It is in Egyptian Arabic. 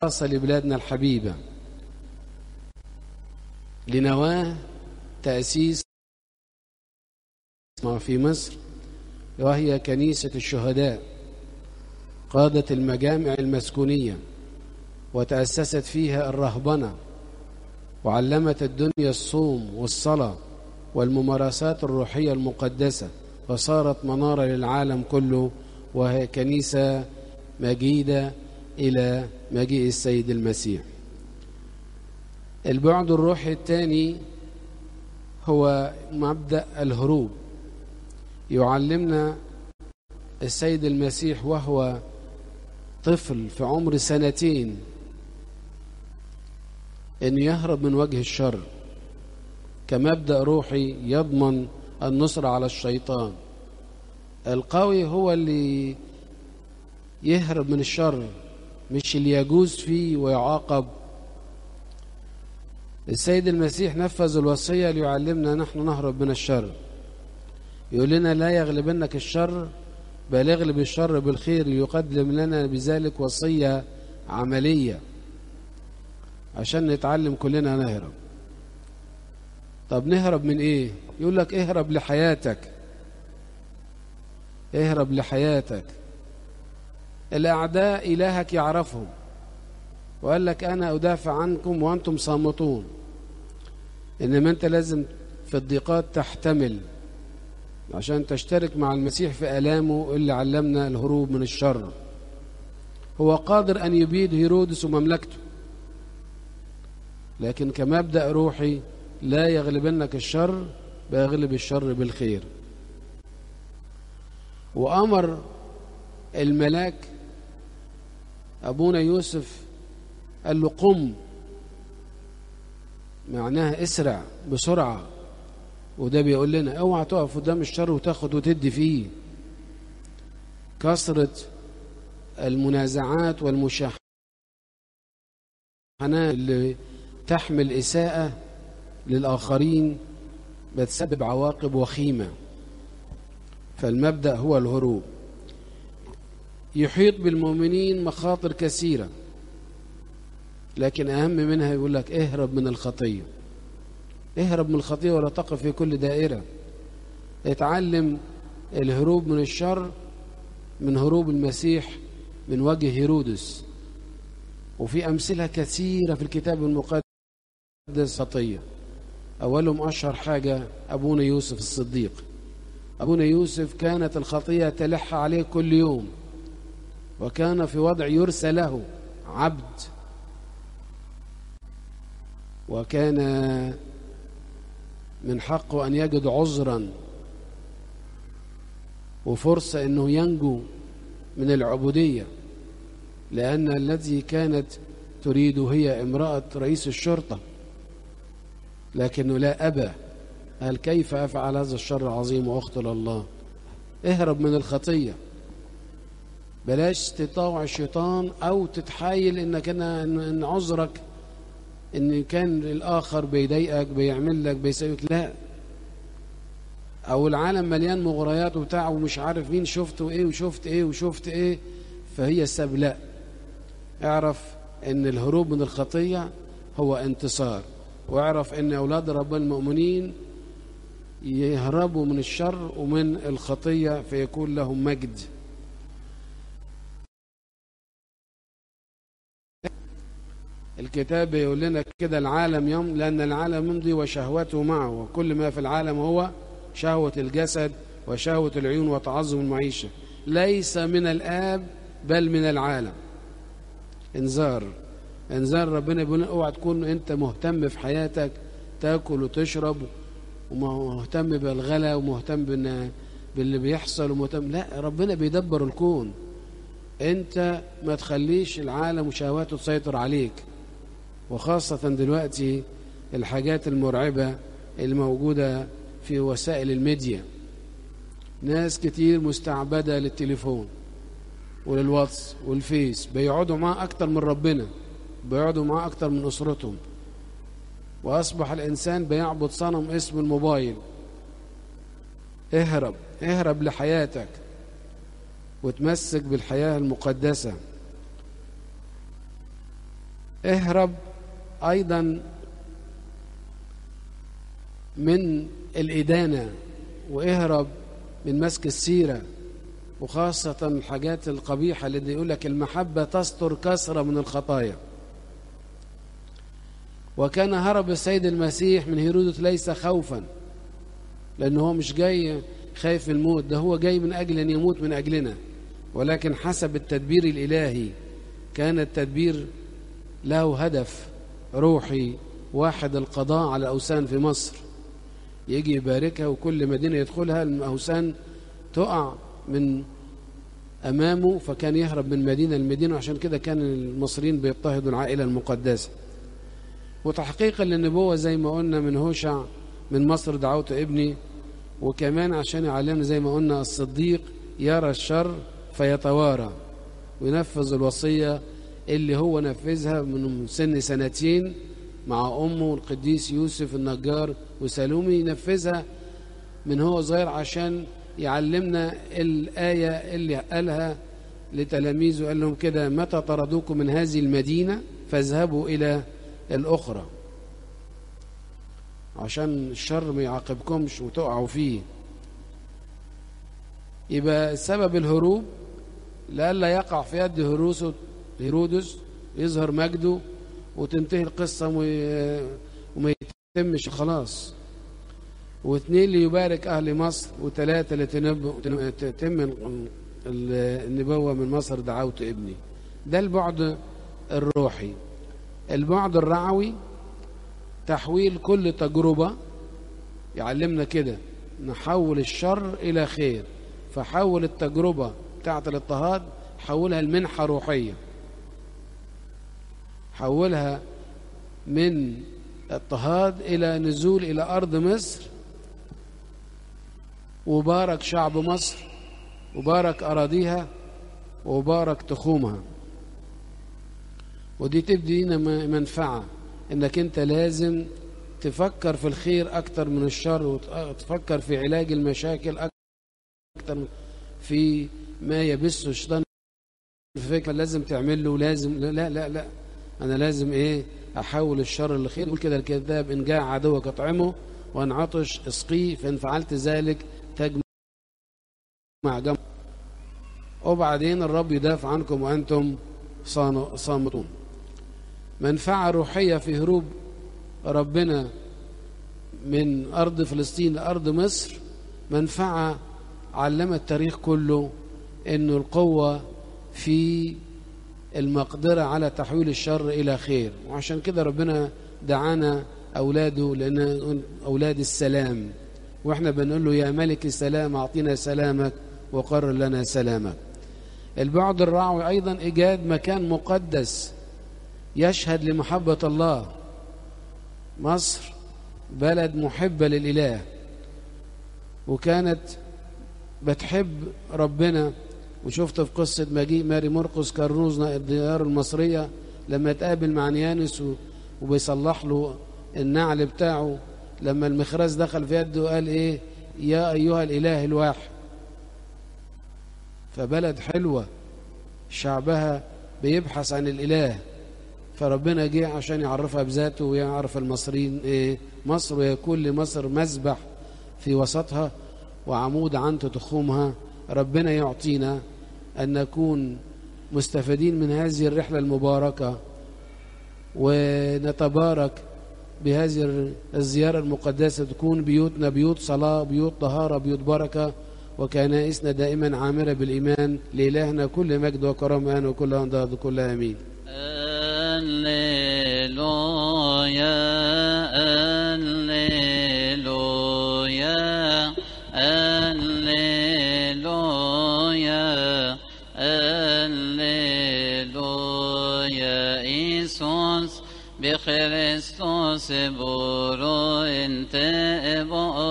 دراسة لبلادنا الحبيبة لنواه تأسيس في مصر وهي كنيسة الشهداء قادت المجامع المسكونية وتأسست فيها الرهبنة وعلمت الدنيا الصوم والصلاة والممارسات الروحية المقدسة وصارت منارة للعالم كله وهي كنيسة مجيدة إلى مجيء السيد المسيح البعد الروحي الثاني هو مبدأ الهروب يعلمنا السيد المسيح وهو طفل في عمر سنتين أن يهرب من وجه الشر كمبدأ روحي يضمن النصر على الشيطان القوي هو اللي يهرب من الشر مش اللي يجوز فيه ويعاقب السيد المسيح نفذ الوصية ليعلمنا نحن نهرب من الشر يقول لنا لا يغلبنك الشر بل يغلب الشر بالخير ليقدم لنا بذلك وصية عملية عشان نتعلم كلنا نهرب طب نهرب من ايه يقول لك اهرب لحياتك اهرب لحياتك الأعداء إلهك يعرفهم وقال لك أنا أدافع عنكم وأنتم صامتون إنما أنت لازم في الضيقات تحتمل عشان تشترك مع المسيح في آلامه اللي علمنا الهروب من الشر هو قادر أن يبيد هيرودس ومملكته لكن كمبدأ روحي لا يغلبنك الشر بيغلب الشر بالخير وأمر الملاك أبونا يوسف قال له قم معناها اسرع بسرعة وده بيقول لنا اوعى تقف قدام الشر وتاخد وتدي فيه كثرة المنازعات والمشاحنات اللي تحمل إساءة للآخرين بتسبب عواقب وخيمة فالمبدأ هو الهروب يحيط بالمؤمنين مخاطر كثيرة لكن أهم منها يقول لك اهرب من الخطية اهرب من الخطية ولا تقف في كل دائرة اتعلم الهروب من الشر من هروب المسيح من وجه هيرودس وفي أمثلة كثيرة في الكتاب المقدس خطية أولهم أشهر حاجة أبونا يوسف الصديق أبونا يوسف كانت الخطية تلح عليه كل يوم وكان في وضع يرسى له عبد وكان من حقه أن يجد عذرا وفرصة أنه ينجو من العبودية لأن الذي كانت تريد هي امرأة رئيس الشرطة لكنه لا أبى قال كيف أفعل هذا الشر العظيم وأخطل الله اهرب من الخطية بلاش تطاوع الشيطان أو تتحايل إنك أنا إن عذرك إن كان الآخر بيضايقك بيعمل لك بيسويك لا أو العالم مليان مغريات وبتاع ومش عارف مين شفت إيه وشفت إيه وشفت إيه فهي السبب لا اعرف إن الهروب من الخطية هو انتصار واعرف إن أولاد ربنا المؤمنين يهربوا من الشر ومن الخطية فيكون لهم مجد الكتاب يقول لنا كده العالم يوم لأن العالم يمضي وشهوته معه وكل ما في العالم هو شهوة الجسد وشهوة العيون وتعظم المعيشة ليس من الآب بل من العالم انذار انذار ربنا بيقول اوعى تكون انت مهتم في حياتك تاكل وتشرب ومهتم بالغلا ومهتم باللي بيحصل ومهتم لا ربنا بيدبر الكون انت ما تخليش العالم وشهواته تسيطر عليك وخاصة دلوقتي الحاجات المرعبة الموجودة في وسائل الميديا ناس كتير مستعبدة للتليفون وللواتس والفيس بيقعدوا معاه أكتر من ربنا بيقعدوا معاه أكتر من أسرتهم وأصبح الإنسان بيعبد صنم اسم الموبايل اهرب اهرب لحياتك وتمسك بالحياة المقدسة اهرب أيضا من الإدانة واهرب من مسك السيرة وخاصة الحاجات القبيحة اللي يقول لك المحبة تستر كثرة من الخطايا وكان هرب السيد المسيح من هيرودس ليس خوفا لأنه هو مش جاي خايف من الموت ده هو جاي من أجل أن يموت من أجلنا ولكن حسب التدبير الإلهي كان التدبير له هدف روحي واحد القضاء على الأوثان في مصر يجي يباركها وكل مدينة يدخلها الأوثان تقع من أمامه فكان يهرب من مدينة لمدينة وعشان كده كان المصريين بيضطهدوا العائلة المقدسة وتحقيقا للنبوة زي ما قلنا من هوشع من مصر دعوت ابني وكمان عشان يعلمنا زي ما قلنا الصديق يرى الشر فيتوارى وينفذ الوصية اللي هو نفذها من سن سنتين مع أمه القديس يوسف النجار وسالومي ينفذها من هو صغير عشان يعلمنا الآية اللي قالها لتلاميذه قال لهم كده متى طردوكم من هذه المدينة فاذهبوا إلى الأخرى عشان الشر ما يعاقبكمش وتقعوا فيه يبقى سبب الهروب لئلا يقع في يد هيرودس يظهر مجده وتنتهي القصة وما يتمش خلاص واثنين ليبارك أهل مصر وثلاثة لتتم النبوة من مصر دعوت ابني ده البعد الروحي البعد الرعوي تحويل كل تجربة يعلمنا كده نحول الشر إلى خير فحول التجربة بتاعت الاضطهاد حولها لمنحة روحية حولها من اضطهاد إلى نزول إلى أرض مصر وبارك شعب مصر وبارك أراضيها وبارك تخومها ودي تدينا منفعة انك انت لازم تفكر في الخير اكتر من الشر وتفكر في علاج المشاكل اكتر في ما يبث الشيطان فكرة لازم تعمل له لازم لا لا لا انا لازم ايه احول الشر لخير يقول كده الكذاب ان جاء عدوك اطعمه وان عطش اسقيه فان فعلت ذلك تجمع جمع وبعدين الرب يدافع عنكم وانتم صامتون منفعة روحية في هروب ربنا من أرض فلسطين لأرض مصر منفعة علم التاريخ كله أنه القوة في المقدرة على تحويل الشر إلى خير وعشان كده ربنا دعانا أولاده لأن أولاد السلام وإحنا بنقول له يا ملك السلام أعطينا سلامك وقرر لنا سلامك البعد الرعوي أيضا إيجاد مكان مقدس يشهد لمحبة الله مصر بلد محبة للإله وكانت بتحب ربنا وشفت في قصة مجيء ماري مرقس كروز الديار المصرية لما تقابل مع نيانس وبيصلح له النعل بتاعه لما المخراز دخل في يده قال ايه يا ايها الاله الواحد فبلد حلوة شعبها بيبحث عن الاله فربنا جه عشان يعرفها بذاته ويعرف المصريين ايه مصر ويكون لمصر مذبح في وسطها وعمود عن تخومها ربنا يعطينا أن نكون مستفيدين من هذه الرحلة المباركة ونتبارك بهذه الزيارة المقدسة تكون بيوتنا بيوت صلاة بيوت طهارة بيوت بركة وكنائسنا دائما عامرة بالإيمان لإلهنا كل مجد وكرم آن وكل أنضاد وكل آمين هللويا هللويا هللويا هللويا إيسوس بخريستوس بورو انت